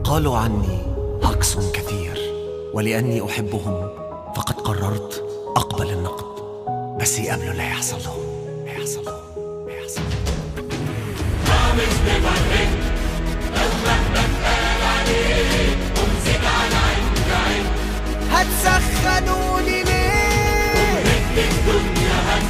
قالوا عني هقص كثير ولأني أحبهم فقد قررت أقبل النقد بس يقابلوا لا يحصل لهم لا يحصل لهم لا يحصل لهم هتسخنوني ليه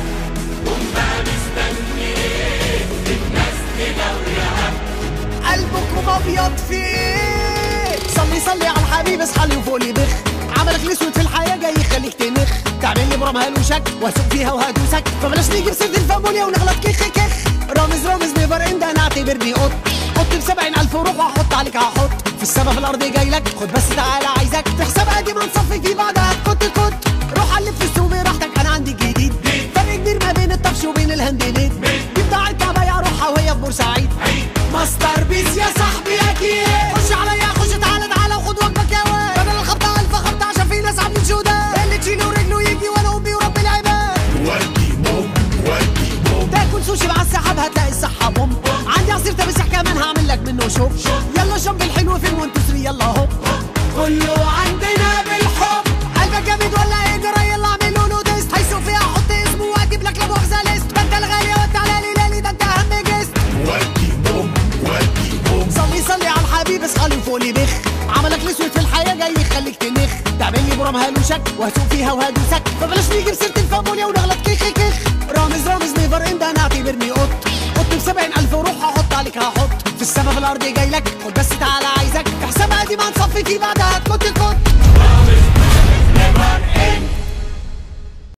قلبكم ابيض في ايه صلي صلي على الحبيب اصحى لي وفوق لي بخ عملك الاسود في الحياه جاي يخليك تنخ تعمل لي برمها وشك واسوق فيها وهدوسك فبلاش نيجي بسيره الفاموليا ونغلط كخ كخ رامز رامز نيفر اند انا اعتبرني قط قط بسبعين الف روح واحط عليك هحط في السما في الارض جاي لك خد بس تعالى عايزك في حساب قديم هنصفي فيه بعدها كنت كنت روح علم في السوق براحتك انا عندي جديد فرق كبير ما بين الطفش وبين الهندليد دي بضاعتها بايع روحها وهي في بورسعيد ماستر بيس يا صاحبي اكيد خش عليا خش تعالى تعالى وخد وجبك يا واد بدل الخبطه الف خبطه عشان في ناس عاملين شهداء اللي تشيله رجله يجي وانا امي ورب العباد ودي بوم ودي بوم تاكل سوشي مع السحاب هتلاقي الصحة بوم عندي عصير تمسح كمان هعمل لك منه شوب يلا شوب الحلو فين وانتو ثري يلا هوب كله عندنا بالحب قلبك جامد ولا ايه جرى يلا اعملوا له ديست هيسوق فيها احط اسمه واجيب لك لا مؤاخذة ليست ما انت الغالي وانت على ليلالي ده انت اهم جست ودي بوم ودي بوم صلي صلي على الحبيب اصحى لي وفوق لي بخ عملك الاسود في الحياه جاي يخليك تنخ تعمل لي برام هلوشك وهسوق فيها وهدوسك فبلاش نيجي بسيره الفاموليا ونغلط كيخ كيخ رامز رامز نيفر اند انا اعتبرني قط قط بسبعين الف روح هحط عليك هحط في السما في الارض جاي لك خد بس تعالى عايزك في حساب قديم هنصفي فيه بعدها كنت كنت